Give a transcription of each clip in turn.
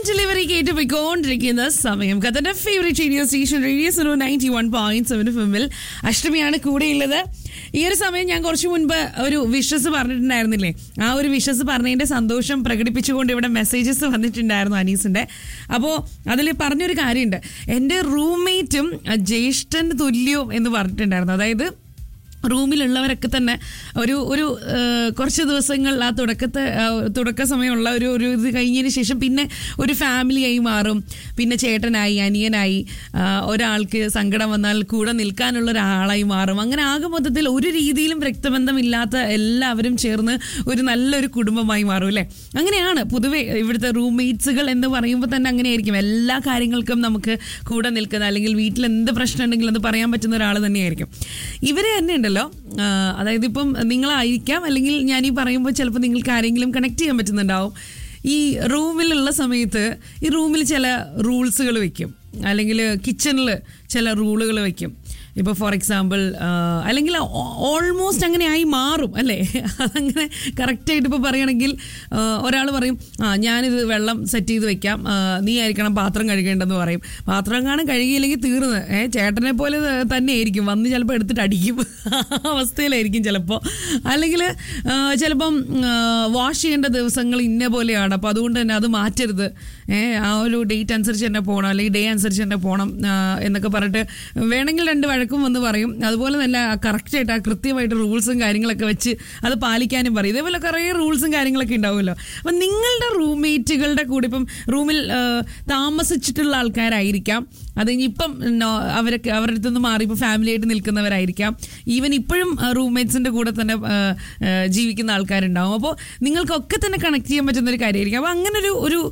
Delivery കേട്ട് പോയിക്കൊണ്ടിരിക്കുന്ന സമയം കഥന്റെ favourite radio station radio so ninety one point seven ഫിമിൽ അഷ്ടമിയാണ് കൂടെയുള്ളത് ഈ ഒരു സമയം ഞാൻ കുറച്ച് മുൻപ് ഒരു വിഷസ് പറഞ്ഞിട്ടുണ്ടായിരുന്നില്ലേ ആ ഒരു വിഷസ് പറഞ്ഞതിന്റെ സന്തോഷം പ്രകടിപ്പിച്ചുകൊണ്ട് ഇവിടെ മെസ്സേജസ് വന്നിട്ടുണ്ടായിരുന്നു അനീസിന്റെ അപ്പോൾ അതിൽ പറഞ്ഞൊരു കാര്യമുണ്ട് എൻ്റെ റൂംമേറ്റും ജ്യേഷ്ഠൻ തുല്യവും എന്ന് പറഞ്ഞിട്ടുണ്ടായിരുന്നു അതായത് റൂമിലുള്ളവരൊക്കെ തന്നെ ഒരു ഒരു ആ, കുറച്ച് ദിവസങ്ങൾ ആ തുടക്കത്തെ ആ, തുടക്ക സമയമുള്ള ഒരു ഒരു ഇത് കഴിഞ്ഞതിന് ശേഷം പിന്നെ ഒരു ഫാമിലിയായി മാറും പിന്നെ ചേട്ടനായി അനിയനായി ആ, ഒരാൾക്ക് സങ്കടം വന്നാൽ കൂടെ നിൽക്കാനുള്ള ഒരാളായി മാറും അങ്ങനെ ആകെ മൊത്തത്തിൽ ഒരു രീതിയിലും രക്തബന്ധമില്ലാത്ത എല്ലാവരും ചേർന്ന് ഒരു നല്ലൊരു കുടുംബമായി മാറും അല്ലേ അങ്ങനെയാണ് പൊതുവെ ഇവിടുത്തെ റൂംമേറ്റ്സുകൾ എന്ന് പറയുമ്പോൾ തന്നെ അങ്ങനെയായിരിക്കും എല്ലാ കാര്യങ്ങൾക്കും നമുക്ക് കൂടെ നിൽക്കുന്ന അല്ലെങ്കിൽ വീട്ടിൽ എന്ത് പ്രശ്നം ഉണ്ടെങ്കിലും അത് പറയാൻ പറ്റുന്ന ഒരാൾ തന്നെയായിരിക്കും ഇവര് തന്നെ ഉണ്ടല്ലോ ആ, അതായത് ഇപ്പം നിങ്ങളായിരിക്കാം അല്ലെങ്കിൽ ഞാൻ ഈ പറയുമ്പോൾ ചിലപ്പോൾ നിങ്ങൾക്ക് ആരെങ്കിലും കണക്ട് ചെയ്യാൻ പറ്റുന്നുണ്ടാവും ഈ റൂമിലുള്ള സമയത്ത് ഈ റൂമിൽ ചില റൂൾസുകൾ വെക്കും അല്ലെങ്കിൽ കിച്ചണിൽ ചില റൂളുകൾ വെക്കും ഇപ്പോൾ ഫോർ എക്സാമ്പിൾ അല്ലെങ്കിൽ ഓൾമോസ്റ്റ് അങ്ങനെ ആയി മാറും അല്ലേ അതങ്ങനെ കറക്റ്റായിട്ട് ഇപ്പോൾ പറയുകയാണെങ്കിൽ ഒരാൾ പറയും ആ ഞാനിത് വെള്ളം സെറ്റ് ചെയ്ത് വെക്കാം ആ, നീ ആയിരിക്കണം പാത്രം കഴുകേണ്ടെന്ന് പറയും പാത്രം കാണാൻ കഴുകിയില്ലെങ്കിൽ തീർന്ന് ഏ ചേട്ടനെ പോലെ തന്നെ ആയിരിക്കും വന്ന് ചിലപ്പോൾ എടുത്തിട്ട് അടിക്കും ആ അവസ്ഥയിലായിരിക്കും ചിലപ്പോൾ അല്ലെങ്കിൽ ചിലപ്പം വാഷ് ചെയ്യേണ്ട ദിവസങ്ങൾ ഇന്ന പോലെയാണ് അപ്പോൾ അതുകൊണ്ട് തന്നെ അത് മാറ്റരുത് ഏ ആ ഒരു ഡേറ്റ് അനുസരിച്ച് തന്നെ പോകണം അല്ലെങ്കിൽ ഡേ അനുസരിച്ച് തന്നെ പോകണം ആ, എന്നൊക്കെ പറഞ്ഞിട്ട് വേണമെങ്കിൽ രണ്ട് വഴക്കും വന്ന് പറയും അതുപോലെ തന്നെ കറക്റ്റായിട്ട് ആ കൃത്യമായിട്ട് റൂൾസും കാര്യങ്ങളൊക്കെ വെച്ച് അത് പാലിക്കാനും പറയും ഇതേപോലെ കുറേ റൂൾസും കാര്യങ്ങളൊക്കെ ഉണ്ടാവുമല്ലോ അപ്പം നിങ്ങളുടെ റൂംമേറ്റുകളുടെ കൂടെ ഇപ്പം റൂമിൽ ആ, താമസിച്ചിട്ടുള്ള ആൾക്കാരായിരിക്കാം അത് ഇനിയിപ്പം നോ- അവരൊക്കെ അവരുടെ അടുത്ത് നിന്ന് മാറി ഇപ്പോൾ ഫാമിലി ആയിട്ട് നിൽക്കുന്നവരായിരിക്കാം ഈവൻ ഇപ്പോഴും റൂംമേറ്റ്സിന്റെ കൂടെ തന്നെ ആ, ആ, ജീവിക്കുന്ന ആൾക്കാരുണ്ടാവും അപ്പോൾ നിങ്ങൾക്കൊക്കെ തന്നെ കണക്ട് ചെയ്യാൻ പറ്റുന്ന ഒരു കാര്യമായിരിക്കും അപ്പോൾ അങ്ങനെ ഒരു ഒരു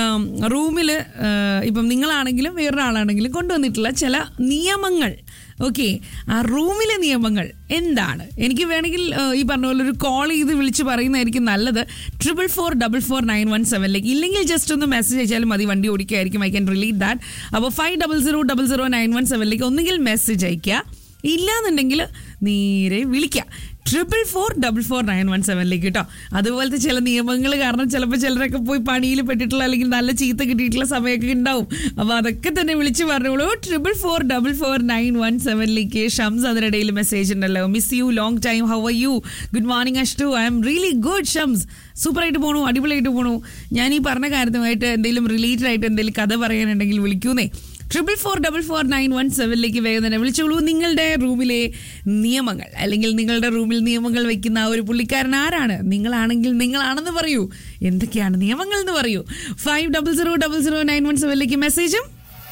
റൂമിൽ ഇപ്പം നിങ്ങളാണെങ്കിലും വേറൊരാളാണെങ്കിലും കൊണ്ടുവന്നിട്ടുള്ള ചില നിയമങ്ങൾ ഓക്കെ ആ റൂമിലെ നിയമങ്ങൾ എന്താണ് എനിക്ക് വേണമെങ്കിൽ ആ, ഈ പറഞ്ഞ പോലെ ഒരു കോൾ ചെയ്ത് വിളിച്ച് പറയുന്നതായിരിക്കും നല്ലത് triple four double four nine one സെവനിലേക്ക് ഇല്ലെങ്കിൽ ജസ്റ്റ് ഒന്ന് മെസ്സേജ് അയച്ചാലും മതി വണ്ടി ഓടിക്കുകയായിരിക്കും ഐ ക്യാൻ റിലീറ്റ് ദാറ്റ് അപ്പോൾ five double zero double zero nine one സെവനിലേക്ക് ഒന്നുകിൽ മെസ്സേജ് അയക്കുക ഇല്ലാന്നുണ്ടെങ്കിൽ നേരെ വിളിക്കുക triple four double four nine one സെവനിലേക്ക് കേട്ടോ അതുപോലത്തെ ചില നിയമങ്ങൾ കാരണം ചിലപ്പോൾ ചിലരൊക്കെ പോയി പണിയിൽ പെട്ടിട്ടുള്ള അല്ലെങ്കിൽ നല്ല ചീത്ത കിട്ടിയിട്ടുള്ള സമയമൊക്കെ ഉണ്ടാവും അപ്പോൾ അതൊക്കെ തന്നെ വിളിച്ച് പറഞ്ഞോളൂ triple four double four nine one സെവനിലേക്ക് ഷംസ് അതിനിടയിൽ മെസ്സേജ് ഉണ്ടല്ലോ miss you long time how are you good morning Ashtu I'm really good Shams സൂപ്പറായിട്ട് പോണു അടിപൊളിയായിട്ട് പോണു ഞാൻ ഈ പറഞ്ഞ കാര്യത്തുമായിട്ട് എന്തെങ്കിലും റിലേറ്റഡ് ആയിട്ട് എന്തെങ്കിലും കഥ പറയാനുണ്ടെങ്കിൽ വിളിക്കൂന്നേ triple four double four nine one സെവനിലേക്ക് വേഗം തന്നെ വിളിച്ചോളൂ നിങ്ങളുടെ റൂമിലെ നിയമങ്ങൾ അല്ലെങ്കിൽ നിങ്ങളുടെ റൂമിൽ നിയമങ്ങൾ വെക്കുന്ന ആ ഒരു പുള്ളിക്കാരൻ ആരാണ് നിങ്ങളാണെങ്കിൽ നിങ്ങളാണെന്ന് പറയൂ എന്തൊക്കെയാണ് നിയമങ്ങൾ എന്ന് പറയൂ five double zero double zero nine one സെവനിലേക്ക് മെസ്സേജും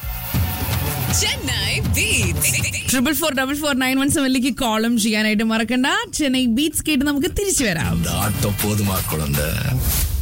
Chennai Beats. Triple four double four nine one സെവനിലേക്ക് കോളും ചെയ്യാനായിട്ട് മറക്കണ്ട ചെന്നൈ ബീറ്റ്സ് കേട്ട് നമുക്ക് തിരിച്ചു വരാം இந்த ஆட்டம் போதுமா குழந்தை